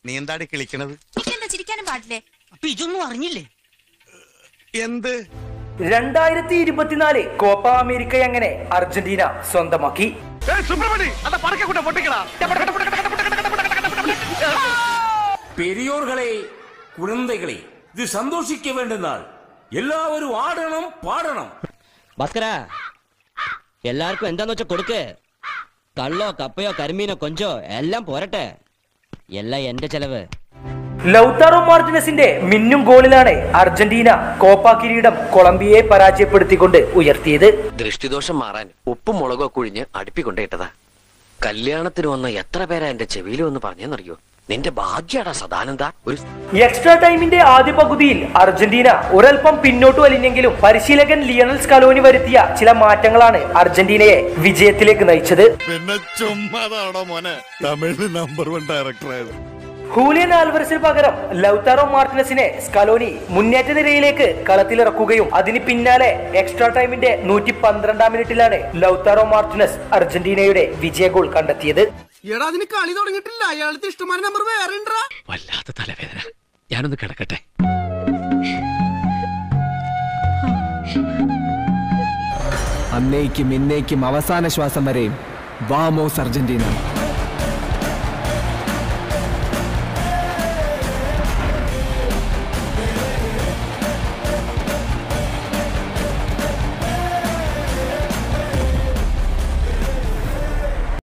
നീ എന്താടി കിളിക്കണത് എനിക്കെന്താ ചിരിക്കാനും പാടില്ലേ അപ്പൊ ഇതൊന്നും അറിഞ്ഞില്ലേ എന്ത് രണ്ടായിരത്തി ഇരുപത്തിനാല് കോപ്പ അമേരിക്ക അങ്ങനെ അർജന്റീന സ്വന്തമാക്കി பெரியோர்களே குழந்தைகளே இது சந்தோஷிக்க வேண்டிய நாள் எல்லாரும் ஆடணும் பாடணும் ഭാസ്കര എല്ലാവർക്കും എന്താന്ന് വെച്ചാ കൊടുക്ക് കള്ളോ കപ്പയോ കരിമീനോ കൊഞ്ചോ എല്ലാം പോരട്ടെ എല്ലാം എന്റെ ചെലവ് ലൗതാറോ മാർട്ടിനസിന്റെ മിന്നും ഗോളിലാണ് അർജന്റീന കോപ്പ കിരീടം കൊളംബിയയെ പരാജയപ്പെടുത്തിക്കൊണ്ട് ഉയർത്തിയത് ദൃഷ്ടിദോഷം മാറാൻ ഉപ്പും മുളകോ കുഴിഞ്ഞ് അടുപ്പിക്കൊണ്ടേട്ടതാ കല്യാണത്തിന് വന്ന എത്ര പേരാ എന്റെ ചെവിയിൽ വന്ന് പറഞ്ഞെന്നറിയോ നിന്റെ ഭാഗ്യാടാ സദാനന്ദ ഒരു എക്സ്ട്രാ ടൈമിന്റെ ആദ്യ പകുതിയിൽ അർജന്റീന ഒരൽപ്പം പിന്നോട്ട് വലിഞ്ഞെങ്കിലും പരിശീലകൻ ലിയണൽ സ്കലോനി വരുത്തിയ ചില മാറ്റങ്ങളാണ് അർജന്റീനയെ വിജയത്തിലേക്ക് നയിച്ചത് പിന്നെ ചുമ്മാതാണോ മോനെ തമിഴ് നമ്പർ വൺ ഡയറക്ടറായത് ഹൂലിയൻ ആൽവറസിന് പകരം ലൗതാറോ മാർട്ടിനസിനെ സ്കലോനി മുന്നേറ്റ നിരയിലേക്ക് കളത്തിലിറക്കുകയും അതിന് പിന്നാലെ എക്സ്ട്രാ ടൈമിന്റെ നൂറ്റി പന്ത്രണ്ടാം മിനിറ്റിലാണ് ലൗതാറോ മാർട്ടിനസ് അർജന്റീനയുടെ വിജയ ഗോൾ കണ്ടെത്തിയത് എടാ അതിന് കളി തുടങ്ങിയിട്ടില്ല അയാളത്തെ ഇഷ്ടമായ നമ്പർ വേറെ ഉണ്ടാ വല്ലാത്ത തലവേദന ഞാനൊന്ന് കിടക്കട്ടെ അന്നേക്കും ഇന്നേക്കും അവസാന ശ്വാസം വരെയും വാമോസ് അർജന്റീന